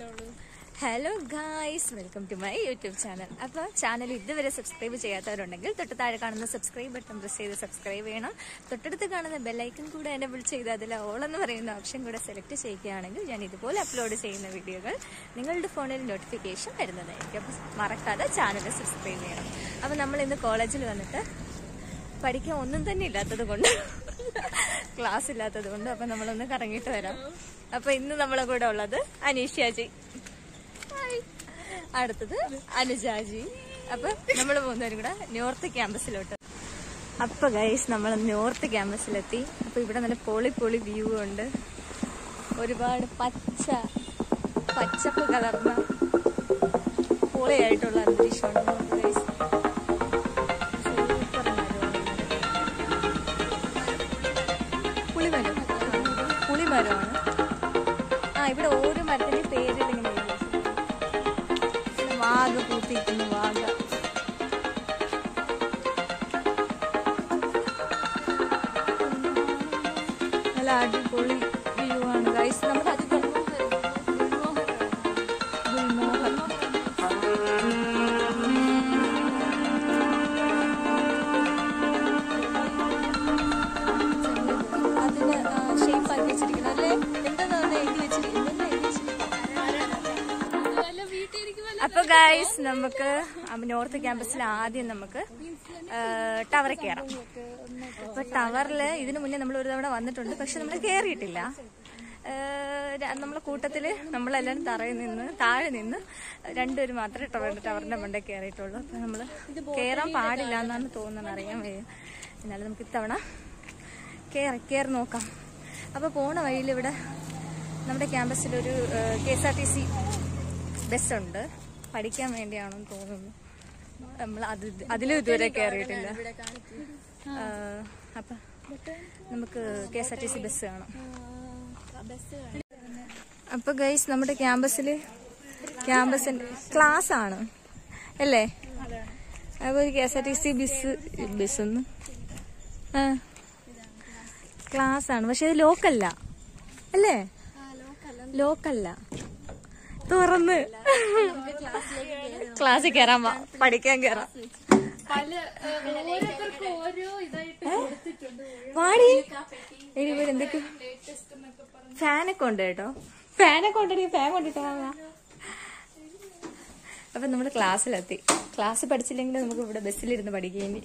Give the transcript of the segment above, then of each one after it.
പറഞ്ഞിട്ടുള്ളൂ hello guys welcome to my YouTube channel അപ്പോൾ channel ഇതുവരെ സബ്സ്ക്രൈബ് ചെയ്യാത്തവരുണ്ടെങ്കിൽ തൊട്ട് താഴെ കാണുന്ന സബ്സ്ക്രൈബ് ബട്ടൺ പ്രസ് ചെയ്ത് സബ്സ്ക്രൈബ് ചെയ്യണം തൊട്ടടുത്ത് കാണുന്ന ബെല്ലൈക്കൺ കൂടെ എനബിൾ ചെയ്ത് അതിൽ ഓൾ എന്ന് പറയുന്ന ഓപ്ഷൻ കൂടെ സെലക്ട് ചെയ്യുകയാണെങ്കിൽ ഞാൻ ഇതുപോലെ അപ്ലോഡ് ചെയ്യുന്ന വീഡിയോകൾ നിങ്ങളുടെ ഫോണിൽ നോട്ടിഫിക്കേഷൻ വരുന്നതായിരിക്കും അപ്പോൾ മറക്കാതെ ചാനൽ സബ്സ്ക്രൈബ് ചെയ്യണം അപ്പോൾ നമ്മൾ ഇന്ന് കോളേജിൽ വന്നിട്ട് പഠിക്കാൻ ഒന്നും തന്നെ ഇല്ലാത്തത് കൊണ്ട് ക്ലാസ് ഇല്ലാത്തത് കൊണ്ട് അപ്പൊ നമ്മളൊന്ന് കറങ്ങിയിട്ട് വരാം അപ്പൊ ഇന്ന് നമ്മളെ കൂടെ ഉള്ളത് അനീഷ്യാജി അടുത്തത് അനുജാജി അപ്പൊ നമ്മൾ മൂന്നുപേരും കൂടെ നോർത്ത് ക്യാമ്പസിലോട്ട് അപ്പൊ ഗൈസ് നമ്മൾ നോർത്ത് ക്യാമ്പസിലെത്തി അപ്പൊ ഇവിടെ നല്ല പൊളി പൊളി വ്യൂ ഉണ്ട് ഒരുപാട് പച്ച പച്ചപ്പ് കലർന്ന പൊളിയായിട്ടുള്ള അന്തരീക്ഷമാണ് ഗൈസ് സൂപ്പർ പുളിമരം പുളിമരമാണ് ആ ഇവിടെ ഓരോ മരത്തിന്റെയും പേരിൽ ഇങ്ങനെ എഴുതി വെച്ചിട്ടുണ്ട്. പിന്നെ വാഗ പൂത്തിരിക്കുന്നു വാഗ നല്ല അടിപൊളി വ്യൂ ആണ് ഗൈസ് നമ്മുടെ അത് ഗുൽമോഹർ അതിന് ഷേപ്പ് ആക്കി വെച്ചിരിക്കുന്നത് അല്ലേ എന്താ എഴുതി വെച്ചിരിക്കുന്നത് എന്താ എഴുതി വെച്ചിരിക്കുന്നത് വല്ല വീട്ടിൽ ഇരിക്കുമല്ലോ അപ്പൊ ഗൈസ് നമുക്ക് നോർത്ത് ക്യാമ്പസിൽ ആദ്യം നമുക്ക് ടവറിൽ കയറാം അപ്പൊ ടവറിൽ ഇതിനു മുന്നേ നമ്മൾ ഒരു തവണ വന്നിട്ടുണ്ട് പക്ഷെ നമ്മൾ കയറിയിട്ടില്ല ഏഹ് നമ്മളെ കൂട്ടത്തില് നമ്മളെല്ലാരും തറയിൽ നിന്ന് താഴെ നിന്ന് രണ്ടുപേര് മാത്രമേ ടവർ ടവറിന്റെ മണ്ടേ കയറിയിട്ടുള്ളൂ അപ്പൊ നമ്മള് കയറാൻ പാടില്ല എന്നാണ് തോന്നുന്നത് അറിയാൻ വയ്യ എന്നാലും നമുക്ക് ഇത്തവണ കയറി കയറി നോക്കാം അപ്പൊ പോണ വഴിയിൽ ഇവിടെ നമ്മുടെ ക്യാമ്പസിൽ ഒരു K S R T C ബസ്സുണ്ട് പഠിക്കാൻ വേണ്ടിയാണെന്ന് തോന്നുന്നു നമ്മൾ അത് അതിലും ഇതുവരെ കയറിയിട്ടില്ല ആ, അപ്പൊ നമുക്ക് K S R T C bus കാണാം അപ്പൊ ഗൈസ് നമ്മുടെ ക്യാമ്പസില് ക്യാമ്പസിന്റെ ക്ലാസ് ആണ് അല്ലേ അപ്പൊ ഒരു K S R T C bus bus ഒന്ന് ആ ക്ലാസ് ആണ് പക്ഷെ ഇത് ലോക്കല്ല അല്ലേ ലോക്കല്ല തുറന്ന് ക്ലാസ്സിൽ കയറാൻ വാ പഠിക്കാൻ കയറാം പല ഏഹ്, ഓരോരുത്തർക്കും ഓരോ ഇതായിട്ട് കൊടുത്തിട്ടുണ്ട് വാടി എടി ഇവിടെ എന്തൊക്കെ ഫാനൊക്കെ ഉണ്ട് കേട്ടോ ഫാനൊക്കെ ഉണ്ടെങ്കിൽ ഫാൻ കൊണ്ടിട്ടാ അപ്പൊ നമ്മള് ക്ലാസ്സിലെത്തി ക്ലാസ് പഠിച്ചില്ലെങ്കിൽ നമുക്ക് ഇവിടെ ബസ്സിലിരുന്ന് പഠിക്കേണ്ടി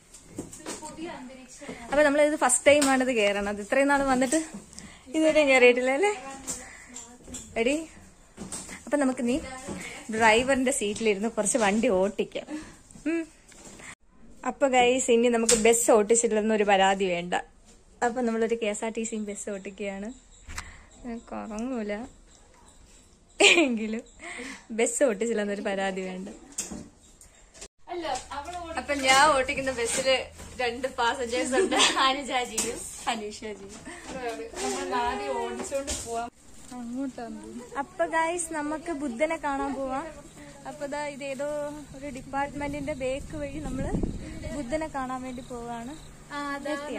അപ്പൊ നമ്മളിത് ഫസ്റ്റ് ടൈം ആണ് ഇത് കയറണത് ഇത്രയും നാൾ വന്നിട്ട് ഇതുവരെ കയറിയിട്ടില്ല അല്ലേ എടി അപ്പൊ നമുക്ക് നീ ഡ്രൈവറിന്റെ സീറ്റിലിരുന്ന് കുറച്ച് വണ്ടി ഓട്ടിക്കാം ഉം. അപ്പൊ ഗൈസ് ഇനി നമുക്ക് ബസ് ഓട്ടിച്ചില്ലെന്നൊരു പരാതി വേണ്ട അപ്പൊ നമ്മളൊരു K S R T C bus ഓട്ടിക്കുകയാണ് കുറങ്ങൂല എങ്കിലും ബസ് ഓട്ടിച്ചില്ലെന്നൊരു പരാതി വേണ്ട അല്ല അവിടെ അപ്പൊ ഞാൻ ഓട്ടിക്കുന്ന ബസ്സില് രണ്ട് പാസഞ്ചേഴ്സ് ഉണ്ട് അനുജാജിയും അനീഷാജിയും നമ്മൾ ആദ്യം ഓടിച്ചോണ്ട് പോവാം അങ്ങോട്ടാണ് അപ്പൊ ഗൈസ് നമുക്ക് ബുദ്ധനെ കാണാൻ പോവാം അപ്പൊ ദാ ഇതേതോ ഒരു ഡിപ്പാർട്ട്മെന്റിന്റെ ബേക്ക് വഴി നമ്മള് ബുദ്ധനെ കാണാൻ വേണ്ടി പോവാണ് എത്തിയാ?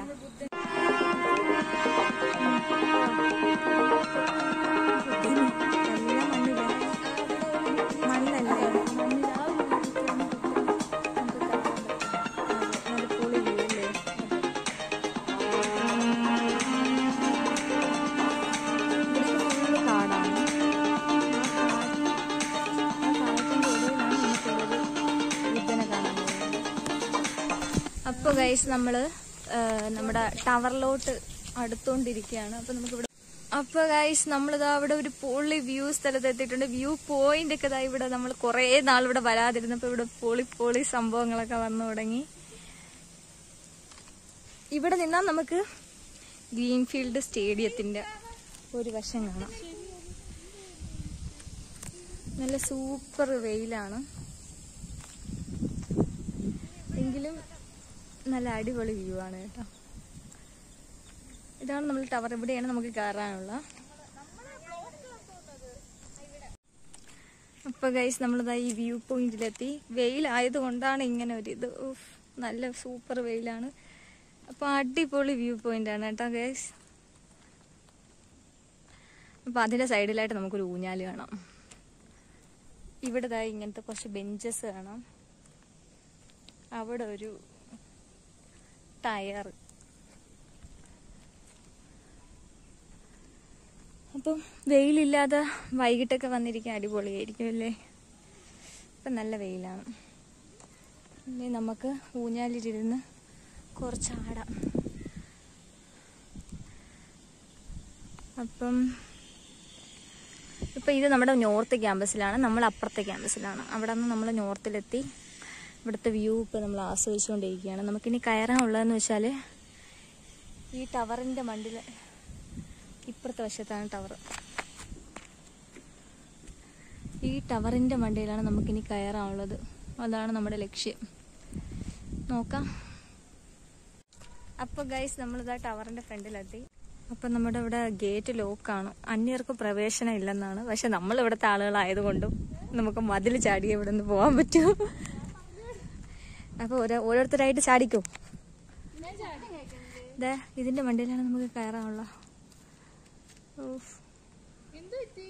ബുദ്ധന് നല്ല മണ്ണില്ലേ? മണ്ണല്ലേ? നല്ല പൊളി view അല്ലേ? ഇവിടെയൊക്കെ full കാടാണ്. ആ കാട്ടിന്റെ ഇടയിലാണ് നമുക്കിവിടെ ഒരു ബുദ്ധനെ കാണാൻ പോകുന്നത്. അപ്പൊ ഗൈസ് നമ്മള് ആ, നമ്മുടെ ടവറിലോട്ട് അടുത്തോണ്ടിരിക്കുകയാണ് അപ്പൊ നമുക്ക് ഇവിടെ അപ്പൊ ഗൈസ് നമ്മളിതാ അവിടെ ഒരു പൊളി വ്യൂ സ്ഥലത്ത് എത്തിയിട്ടുണ്ട് വ്യൂ പോയിന്റ് ഒക്കെ ഇതാ ഇവിടെ നമ്മൾ കുറെ നാൾ ഇവിടെ വരാതിരുന്നപ്പോ ഇവിടെ പൊളി പൊളി സംഭവങ്ങളൊക്കെ വന്നു തുടങ്ങി ഇവിടെ നിന്നാൽ നമുക്ക് ഗ്രീൻഫീൽഡ് സ്റ്റേഡിയത്തിന്റെ ഒരു വശം കാണാം നല്ല സൂപ്പർ വെയിലാണ് എങ്കിലും നല്ല അടിപൊളി വ്യൂ ആണ് കേട്ടോ ഇതാണ് നമ്മൾ ടവർ ഇവിടെയാണ് നമുക്ക് കയറാനുള്ള അപ്പൊ ഗൈസ് നമ്മളിതാ ഈ വ്യൂ പോയിന്റിലെത്തി വെയിലായത് കൊണ്ടാണ് ഇങ്ങനെ ഒരു ഇത് ഉഫ്, നല്ല സൂപ്പർ വെയിലാണ് അപ്പൊ അടിപൊളി വ്യൂ പോയിന്റ് ആണ് കേട്ടോ ഗൈസ് അപ്പൊ അതിന്റെ സൈഡിലായിട്ട് നമുക്കൊരു ഊഞ്ഞാല് കാണാം ഇവിടെ ദാ ഇങ്ങനത്തെ കുറച്ച് ബെഞ്ചസ് കാണാം അവിടെ ഒരു ടയർ അപ്പം വെയിലില്ലാതെ വൈകിട്ടൊക്കെ വന്നിരിക്കാൻ അടിപൊളിയായിരിക്കും അല്ലേ ഇപ്പം നല്ല വെയിലാണ് ഇനി നമുക്ക് ഊഞ്ഞാലിരുന്ന് കുറച്ചാടാം അപ്പം ഇപ്പം ഇത് നമ്മുടെ നോർത്ത് ക്യാമ്പസിലാണ് നമ്മൾ അപ്പുറത്തെ ക്യാമ്പസിലാണ് അവിടെ നിന്ന് നമ്മൾ നോർത്തിലെത്തി ഇവിടുത്തെ വ്യൂ ഇപ്പോൾ നമ്മൾ ആസ്വദിച്ചുകൊണ്ടിരിക്കുകയാണ് നമുക്കിനി കയറാനുള്ളതെന്ന് വെച്ചാൽ ഈ ടവറിൻ്റെ മണ്ടിൽ ഇപ്പുറത്തെ വശത്താണ് ടവർ ഈ ടവറിൻ്റെ മണ്ടയിലാണ് നമുക്കിനി കയറാനുള്ളത് അതാണ് നമ്മുടെ ലക്ഷ്യം നോക്കാം അപ്പോൾ ഗൈസ് നമ്മളിതാ ടവറിൻ്റെ ഫ്രണ്ടിലെത്തി അപ്പം നമ്മുടെ ഇവിടെ ഗേറ്റ് ലോക്കാണ് അന്യർക്ക് പ്രവേശനം ഇല്ലെന്നാണ് പക്ഷെ നമ്മൾ ഇവിടുത്തെ ആളുകളായതുകൊണ്ടും നമുക്ക് മതിൽ ചാടി ഇവിടെ നിന്ന് പോകാൻ പറ്റും അപ്പോൾ ഓരോ ഓരോരുത്തരായിട്ട് ചാടിക്കോ ദേ ഇതിൻ്റെ മണ്ടയിലാണ് നമുക്ക് കയറാനുള്ള ഓഫ് എന്ത് പറ്റി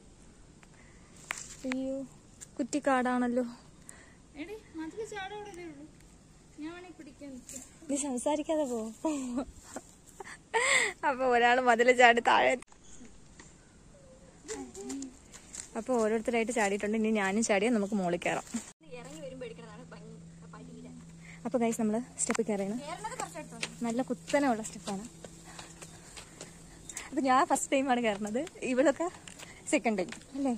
അയ്യോ കുറ്റിക്കാടാണല്ലോ എടി മതില് ചാടോടെ ഉള്ളൂ ഞാൻ വേണേ പിടിക്കാൻ നിൽക്കാം നീ സംസാരിക്കാതെ പോ അപ്പൊ ഒരാൾ മതില് ചാടി താഴെ അപ്പൊ ഓരോരുത്തരായിട്ട് ചാടിയിട്ടുണ്ട് ഇനി ഞാനും ചാടിയാൽ നമുക്ക് മുകളിൽ കയറാം അപ്പൊ ഗൈസ് നമ്മള് സ്റ്റെപ്പ് കയറിയാണ് നല്ല കുത്തനെയുള്ള സ്റ്റെപ്പാണ് അപ്പൊ ഞാൻ ഫസ്റ്റ് ടൈമാണ് കയറുന്നത് ഇവളൊക്കെ സെക്കൻഡ് ടൈം അല്ലേ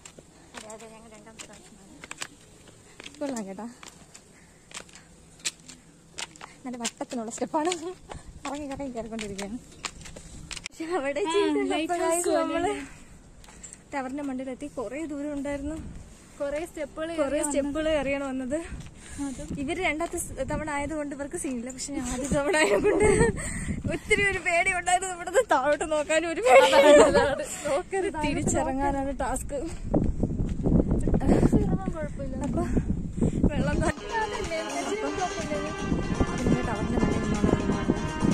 കൊള്ളാം കേട്ടാ നല്ല വട്ടത്തിനുള്ള സ്റ്റെപ്പാണ് ഇറങ്ങി ഇറങ്ങി കയറിക്കൊണ്ടിരിക്കുകയാണ് പക്ഷെ അവിടെ നമ്മള് ടവറിന്റെ മണ്ടിലെത്തി കുറെ ദൂരം ഉണ്ടായിരുന്നു കൊറേ സ്റ്റെപ്പുകൾ കുറെ സ്റ്റെപ്പുകൾ കയറിയാണ് വന്നത് ഇവര് രണ്ടാമത്തെ സ് തവണ ആയതുകൊണ്ട് ഇവർക്ക് സീനില്ല പക്ഷെ ഞാൻ ആദ്യ തവണ ആയതുകൊണ്ട് ഒത്തിരി ഒരു പേടി ഉണ്ടായിരുന്നു ഇവിടുന്ന് താഴോട്ട് നോക്കാനും ഒരു പേടി തിരിച്ചിറങ്ങാനാണ് ടാസ്ക് അപ്പൊ വെള്ളം ത- അപ്പൊ അതിന്റെ ടവറിന്റെ മണ്ടയിൽ നിന്നാണ്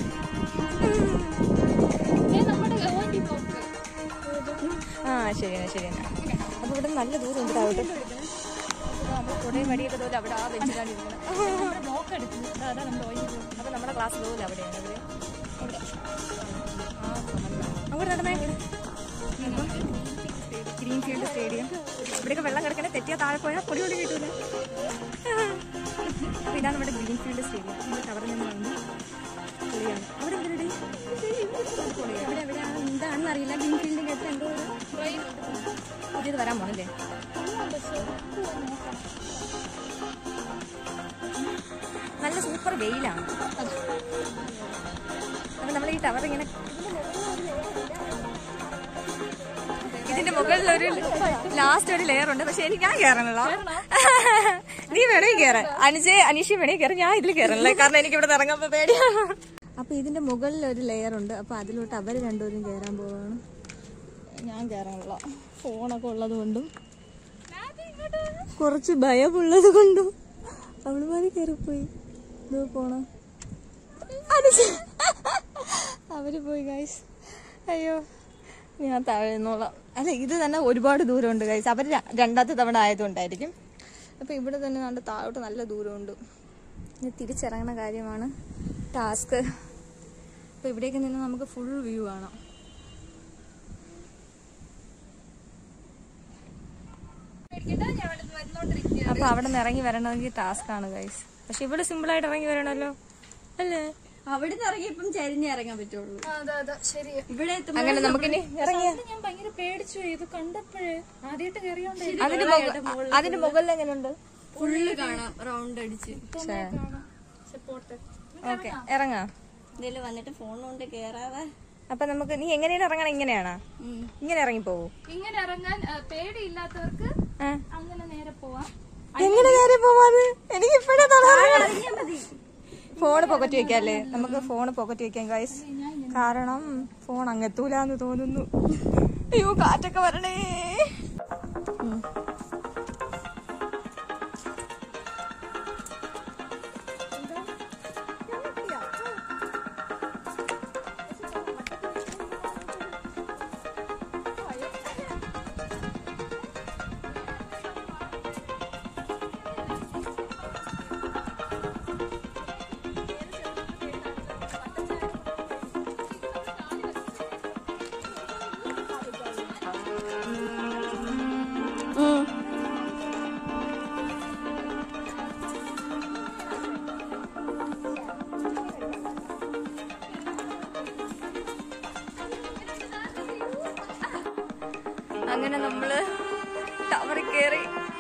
നമ്മുടെ ഗവൺമെന്റ് പോക്ക് ആ ശരിയാണ് ശരിയാണ് അപ്പൊ ഇവിടെ നല്ല ദൂരം ഉണ്ട് താഴോട്ട് നമ്മൾ കുറെ വടിയൊക്കെ തോലെ അവിടെ ആ വെച്ചിട്ടാണ് ഇരുന്നത് നോക്കെടുക്കുന്നു അതാ നമ്മുടെ ഓയിൽ അപ്പൊ നമ്മുടെ ക്ലാസ് തോലെ അവിടെയാണ് ഇവിടെ അവിടെ. ആ, അങ്ങോട്ട് നടന്നേ ഗ്രീൻ ഫീൽഡ് സ്റ്റേഡിയം ഇവിടെയൊക്കെ വെള്ളം കിടക്കണേ തെറ്റിയാ താഴെ പോയാൽ പൊടി പൊടി കിട്ടൂല അപ്പൊ ഇതാണ് ഇവിടെ ഗ്രീൻ ഫീൽഡ് സ്റ്റേഡിയം നമ്മൾ ടവറിൽ നിന്ന് വന്നു പൊളിയാണ് അവിടെ എന്തിനടി ഇവിടെ എവിടെയാണ് എന്താണെന്ന് അറിയില്ല ഗ്രീൻ ഫീൽഡിന്റെ അടുത്ത് എന്തോ ഒരു പുതിയത് വരാൻ പോണല്ലേ നല്ല സൂപ്പർ വെയിലാണ് അപ്പൊ നമ്മൾ ഈ ടവർ ഇങ്ങനെ ഇതിന്റെ മുകളിൽ ഒരു ലാസ്റ്റ് ഒരു ലെയർ ഉണ്ട് പക്ഷെ എനിക്ക് ഞാൻ കയറണല്ലോ നീ വേണമെങ്കിൽ കയറാൻ അനുജയ് അനീഷി വേണമെങ്കിൽ കയറാൻ ഞാൻ ഇതിൽ കയറണല്ലേ കാരണം എനിക്ക് ഇവിടെ ഇറങ്ങാൻ പേടിയാണ് അപ്പൊ ഇതിന്റെ മുകളിൽ ഒരു ലെയർ ഉണ്ട് അപ്പൊ അതിലോട്ട് അവർ രണ്ടുപേരും കയറാൻ പോവാണ് ഞാൻ കയറാനുള്ള ഫോണൊക്കെ ഉള്ളത് കൊണ്ടും കുറച്ച് ഭയമുള്ളത് കൊണ്ടും അവളുമാര് കയറിപ്പോയി ഇത് പോണ അവര് പോയി ഗൈസ് അയ്യോ ഞാൻ താഴെ നിന്നോളാം അല്ല ഇത് തന്നെ ഒരുപാട് ദൂരമുണ്ട് ഗൈസ് അവർ രണ്ടാമത്തെ തവണ ആയതുകൊണ്ടായിരിക്കും അപ്പൊ ഇവിടെ തന്നെ നല്ല താഴോട്ട് നല്ല ദൂരമുണ്ട് ഇനി തിരിച്ചിറങ്ങുന്ന കാര്യമാണ് ടാസ്ക് അപ്പൊ ഇവിടേക്ക് നിന്ന് നമുക്ക് ഫുൾ വ്യൂ കാണാം അപ്പൊ അവിടെ നിന്ന് ഇറങ്ങി വരണമെങ്കിൽ ടാസ്ക് ആണ് ഗൈസ് പക്ഷെ ഇവിടെ സിമ്പിൾ ആയിട്ട് ഇറങ്ങി വരണല്ലോ അല്ലേ അവിടെ നിന്ന് ഇറങ്ങിയപ്പം ചരിഞ്ഞേ ഇറങ്ങാൻ പറ്റുള്ളൂ അതെ അതെ ശരി ഇവിടെ എത്തുമ്പോ അങ്ങനെ നമുക്കിനി ഇറങ്ങിയ ഞാൻ ഭയങ്കര പേടിച്ചു പോയി. ഇത് കണ്ടപ്പോഴേ ആദ്യമായിട്ട് കയറിയോണ്ട് അതിന്റെ മുക- അതിന്റെ മുകളിൽ എങ്ങനെയുണ്ട് ഫുള്ള് കാണാം റൗണ്ട് അടിച്ച് സപ്പോർട്ട് ഓക്കെ ഇറങ്ങാം ഇതില് വന്നിട്ട് ഫോൺ കൊണ്ട് കേറാതെ അപ്പൊ നമുക്ക് നീ എങ്ങനെയാണ് ഇറങ്ങണം ഇങ്ങനെയാണോ ഇങ്ങനെ ഇറങ്ങി പോകൂ ഇങ്ങനെ ഇറങ്ങാൻ ആ, പേടിയില്ലാത്തവർക്ക് അങ്ങനെ നേരെ പോവാം എങ്ങനെ കയറി പോവാത് എനിക്ക് ഇപ്പഴേ ഫോണ് പൊക്കറ്റ് വെക്കാല്ലേ നമുക്ക് ഫോണ് പൊക്കറ്റ് വെക്കാം ഗൈസ് കാരണം ഫോൺ അങ്ങെത്തൂലെന്ന് തോന്നുന്നു അയ്യോ കാറ്റൊക്കെ വരണേ ഉം. അങ്ങനെ നമ്മള് ടവറിൽ കയറി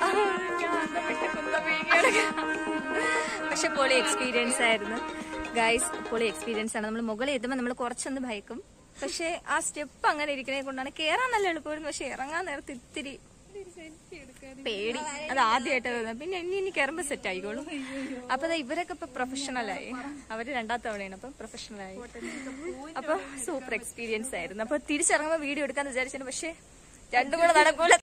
പക്ഷെ പൊളി എക്സ്പീരിയൻസ് ആയിരുന്നു ഗൈസ് പൊളി എക്സ്പീരിയൻസ് ആണ് നമ്മൾ മുകളിൽ എത്തുമ്പോൾ നമ്മൾ കുറച്ചൊന്ന് ഭയക്കും പക്ഷെ ആ സ്റ്റെപ്പ് അങ്ങനെ ഇരിക്കണേ കൊണ്ടാണ് കയറാൻ നല്ല എളുപ്പമായിരുന്നു പക്ഷെ ഇറങ്ങാൻ നേരത്ത് ഇത്തിരി പേടി അത് ആദ്യമായിട്ട് വരുന്നത് പിന്നെ ഇനി ഇനി കയറുമ്പോ സെറ്റ് ആയിക്കോളും അപ്പൊ ദാ ഇവരൊക്കെ ഇപ്പൊ പ്രൊഫഷണലായി അവര് രണ്ടാം തവണയാണ് അപ്പൊ പ്രൊഫഷണലായി അപ്പൊ സൂപ്പർ എക്സ്പീരിയൻസ് ആയിരുന്നു അപ്പൊ തിരിച്ചിറങ്ങുമ്പോ വീഡിയോ എടുക്കാന്ന് വിചാരിച്ചു പക്ഷെ രണ്ടും കൂടെ നടക്കൂല